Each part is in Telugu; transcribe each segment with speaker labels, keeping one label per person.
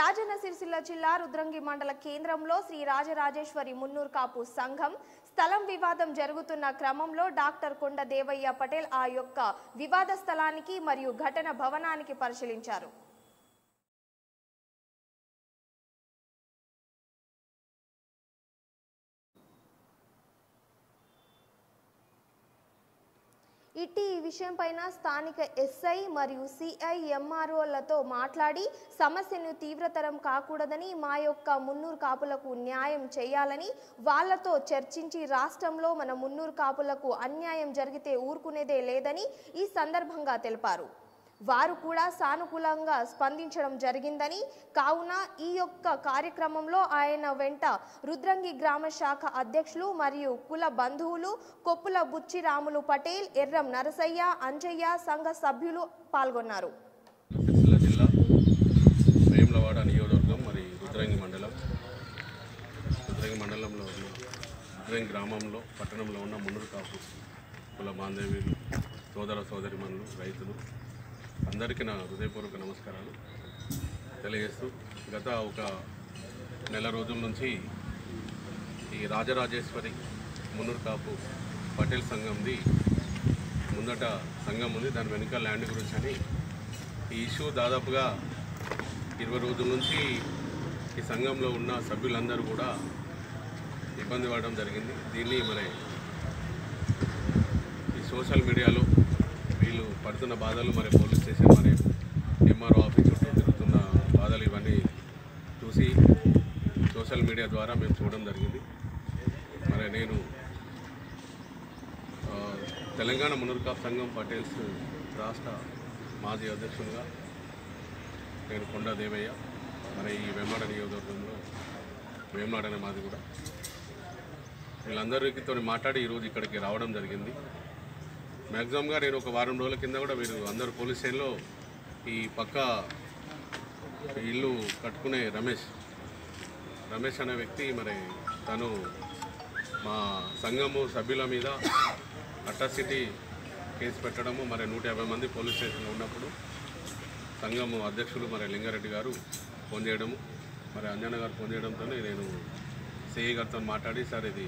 Speaker 1: రాజన్న సిరిసిల్ల జిల్లా రుద్రంగి మండల కేంద్రంలో శ్రీ రాజరాజేశ్వరి మున్నూరు కాపు సంఘం స్థలం వివాదం జరుగుతున్న క్రమంలో డాక్టర్ కొండ దేవయ్య పటేల్ ఆ యొక్క వివాద స్థలానికి మరియు ఘటన భవనానికి పరిశీలించారు ఇట్టి ఈ విషయంపైన స్థానిక ఎస్ఐ మరియు సిఐ ఎంఆర్ఓలతో మాట్లాడి సమస్యను తీవ్రతరం కాకూడదని మా యొక్క మున్నూరు కాపులకు న్యాయం చేయాలని వాళ్ళతో చర్చించి రాష్ట్రంలో మన మున్నూరు కాపులకు అన్యాయం జరిగితే ఊరుకునేదే లేదని ఈ సందర్భంగా తెలిపారు వారు కూడా సానుకూలంగా స్పందించడం జరిగిందని కావున ఈ యొక్క కార్యక్రమంలో ఆయన వెంట రుద్రంగి గ్రామ శాఖ అధ్యక్షులు మరియు కుల బంధువులు కొప్పుల బుచ్చిరాములు పటేల్ ఎర్రం నరసయ్య అంజయ్య సంఘ సభ్యులు పాల్గొన్నారు
Speaker 2: సిరిసిల్ల జిల్లా వేములవాడ నియోజకవర్గం మరి రుద్రంగి మండలం రుద్రంగి మండలంలో ఉన్న రుద్రంగి గ్రామంలో పట్టణంలో ఉన్న మునురు కాపు కుల బాంధవ్యులు సోదర సోదరిమణులు రైతులు అందరికీ నా హృదయపూర్వక నమస్కారాలు తెలియజేస్తూ గత ఒక నెల రోజుల నుంచి ఈ రాజరాజేశ్వరి మునురు కాపు పటేల్ సంఘంది ముందట సంఘం ఉంది దాని వెనుక ల్యాండ్ గురించి అని ఈ ఇష్యూ దాదాపుగా ఇరవై రోజుల నుంచి ఈ సంఘంలో ఉన్న సభ్యులందరూ కూడా ఇబ్బంది పడడం జరిగింది దీన్ని మరి ఈ సోషల్ మీడియాలో వీళ్ళు పడుతున్న బాధలు మరి పోలీస్ స్టేషన్ మరి ఎంఆర్ఓ ఆఫీస్ చుట్టూ తిరుగుతున్న బాధలు ఇవన్నీ చూసి సోషల్ మీడియా ద్వారా మేము చూడడం జరిగింది మరి నేను ఆ, తెలంగాణ మునుర్కాప్ సంఘం పటేల్స్ రాష్ట్ర మాజీ అధ్యక్షునిగా నేను కొండా దేవయ్య మరి ఈ వెమ్మాడ నియోజకవర్గంలో వేమనాడ అనే మాది కూడా వీళ్ళందరితో మాట్లాడి ఈరోజు ఇక్కడికి రావడం జరిగింది మ్యాక్సిమంగా నేను ఒక వారం రోజుల కింద కూడా వీరు అందరు పోలీస్ స్టేషన్లో ఈ పక్క ఇల్లు కట్టుకునే రమేష్ రమేష్ అనే వ్యక్తి మరి తను మా సంఘము సభ్యుల మీద అట్రాసిటీ కేసు పెట్టడము మరి నూట యాభై మంది పోలీస్ స్టేషన్లో ఉన్నప్పుడు సంఘము అధ్యక్షులు మరి లింగారెడ్డి గారు ఫోన్ చేయడము మరి అంజన గారు ఫోన్ చేయడంతో నేను సిఐ గారితో మాట్లాడి సార్ ఇది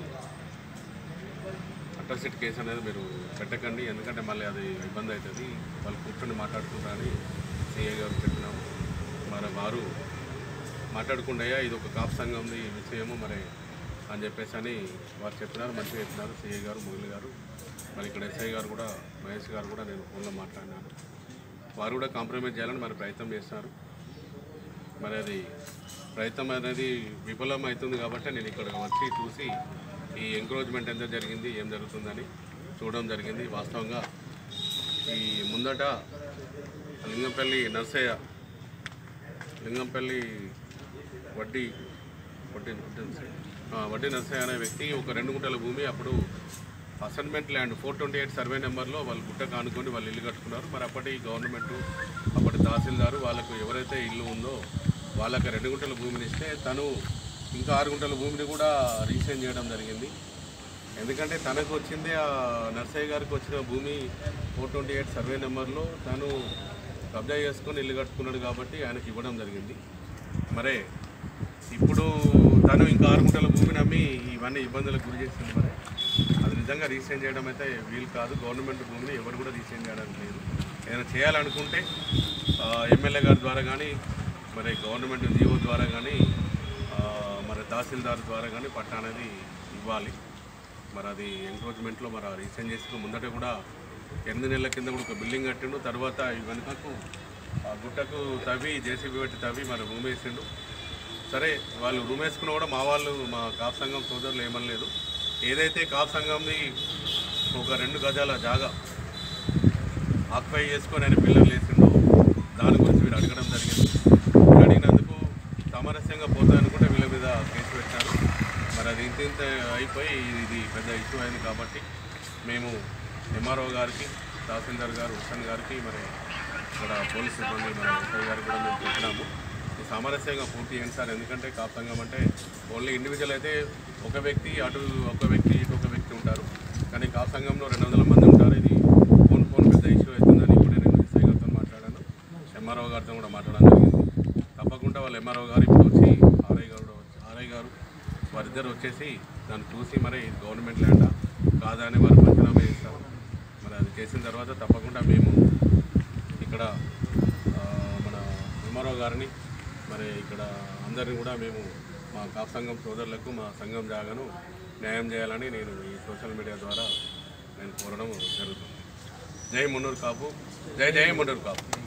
Speaker 2: అట్రాసిటీ కేసు అనేది మీరు పెట్టకండి ఎందుకంటే మళ్ళీ అది ఇబ్బంది అవుతుంది వాళ్ళు కూర్చొని మాట్లాడుకుంటారని సిఐ గారు చెప్పినాము మరి వారు మాట్లాడుకుండయ్యా ఇది ఒక కాపు సంఘంది విషయము మరి అని చెప్పేసి అని వారు చెప్పినారు మంచిగా చెప్పినారు సిఐ గారు మురళి గారు మరి ఇక్కడ ఎస్ఐ గారు కూడా మహేష్ గారు కూడా నేను ఫోన్లో మాట్లాడినాను వారు కూడా కాంప్రమైజ్ చేయాలని మరి ప్రయత్నం చేస్తున్నారు మరి అది ప్రయత్నం అనేది విఫలం అవుతుంది కాబట్టి నేను ఇక్కడ వచ్చి చూసి ఈ ఎంక్రోచ్మెంట్ ఎంత జరిగింది ఏం జరుగుతుందని చూడడం జరిగింది వాస్తవంగా ఈ ముందట లింగంపల్లి నర్సయ్య లింగంపల్లి వడ్డీ వడ్డీ వడ్డీ నర్సయ్య. ఆ, వడ్డీ నర్సయ్య అనే వ్యక్తి ఒక రెండు గుంటల భూమి అప్పుడు assignment land four twenty eight survey నెంబర్లో వాళ్ళు గుట్ట కానుకొని వాళ్ళు ఇల్లు కట్టుకున్నారు మరి అప్పటి గవర్నమెంట్ అప్పటి తహసీల్దారు వాళ్ళకు ఎవరైతే ఇల్లు ఉందో వాళ్ళకి రెండు గుంటల భూమిని ఇస్తే తను ఇంకా ఆరు గుంటల భూమిని కూడా రీసైన్ చేయడం జరిగింది ఎందుకంటే తనకు వచ్చింది ఆ నర్సయ్య గారికి వచ్చిన భూమి ఫోర్ ట్వంటీ ఎయిట్ సర్వే నెంబర్లో తను కబ్జా చేసుకొని ఇల్లు కట్టుకున్నాడు కాబట్టి ఆయనకి ఇవ్వడం జరిగింది మరే ఇప్పుడు తను ఇంకా ఆరు గుంటల భూమిని అమ్మి ఇవన్నీ ఇబ్బందులకు గురి చేసింది మరి అది నిజంగా రీసైన్ చేయడం అయితే వీలు కాదు గవర్నమెంట్ భూమిని ఎవరు కూడా రీసైన్ చేయడానికి లేదు ఏదైనా చేయాలనుకుంటే ఆ, ఎమ్మెల్యే గారి ద్వారా కానీ మరి గవర్నమెంట్ జీవో ద్వారా కానీ ఆ, మరి తహసీల్దార్ ద్వారా కానీ పట్టా అనేది ఇవ్వాలి మరి అది ఎంక్రోచ్మెంట్లో మరి ఆ రీసైన్ చేసిన ముందట కూడా ఎనిమిది నెలల కింద కూడా ఒక బిల్డింగ్ కట్టిండు తర్వాత ఈ వెనుకకు ఆ గుట్టకు తవ్వి జేసీబీ పెట్టి తవ్వి మరి రూమ్ వేసిండు సరే వాళ్ళు రూమ్ వేసుకున్న కూడా మా వాళ్ళు మా కాప్ సంఘం సోదరులు ఏమనలేదు ఏదైతే కాప్ సంఘంది ఒక రెండు గజాల జాగా ఆక్యుపై చేసుకొని ఆయన పిల్లలు వేసిండో దాని గురించి వీరు అడగడం జరిగింది అడిగినందుకు సామరస్యంగా పోతా అనుకుంటే వీళ్ళ మీద కేసు పెట్టారు మరి అది ఇంత ఇంత అయిపోయి ఇది- ఇది పెద్ద ఇష్యూ అయింది కాబట్టి మేము ఎంఆర్ఓ గారికి తహసీల్దార్ గారు హుస్సేన్ గారికి మరి ఇక్కడ పోలీస్ సిబ్బంది మన ఎస్ఐ గారికి కూడా మేము చెప్పినాము ఈ సామరస్యంగా పూర్తి చేయండి సార్ ఎందుకంటే కాపు సంఘం అంటే ఓన్లీ ఇండివిజువల్ అయితే ఒక వ్యక్తి అటు ఒక వ్యక్తి ఇటు ఒక వ్యక్తి ఉంటారు కానీ కాపు సంఘంలో రెండు వందల మంది ఉంటారు ఇది ఫోన్ ఫోన్ పెద్ద ఇష్యూ అవుతుందని ఇప్పుడే నేను ఎస్ఐ గారితో మాట్లాడాను ఎంఆర్ఓ గారితో కూడా మాట్లాడడం జరిగింది తప్పకుండా వాళ్ళ ఎంఆర్ఓ గారు ఇప్పుడు వచ్చి ఆర్ఐ గారు కూడా వచ్చి ఆర్ఐ గారు వారిద్దరు వచ్చేసి దాన్ని చూసి మరి ఇది గవర్నమెంట్ ల్యాండా కాదా అని వారు పంచనామా చేస్తారు మరి అది చేసిన తర్వాత తప్పకుండా మేము ఇక్కడ ఆ, మన ఎంఆర్ఓ గారిని మరి ఇక్కడ అందరిని కూడా మేము మా కాపు సంఘం సోదరులకు మా సంఘం జాగాను న్యాయం చేయాలని నేను ఈ సోషల్ మీడియా ద్వారా నేను కోరడం జరుగుతుంది జై మున్నూరు కాపు జై జై మున్నూరు కాపు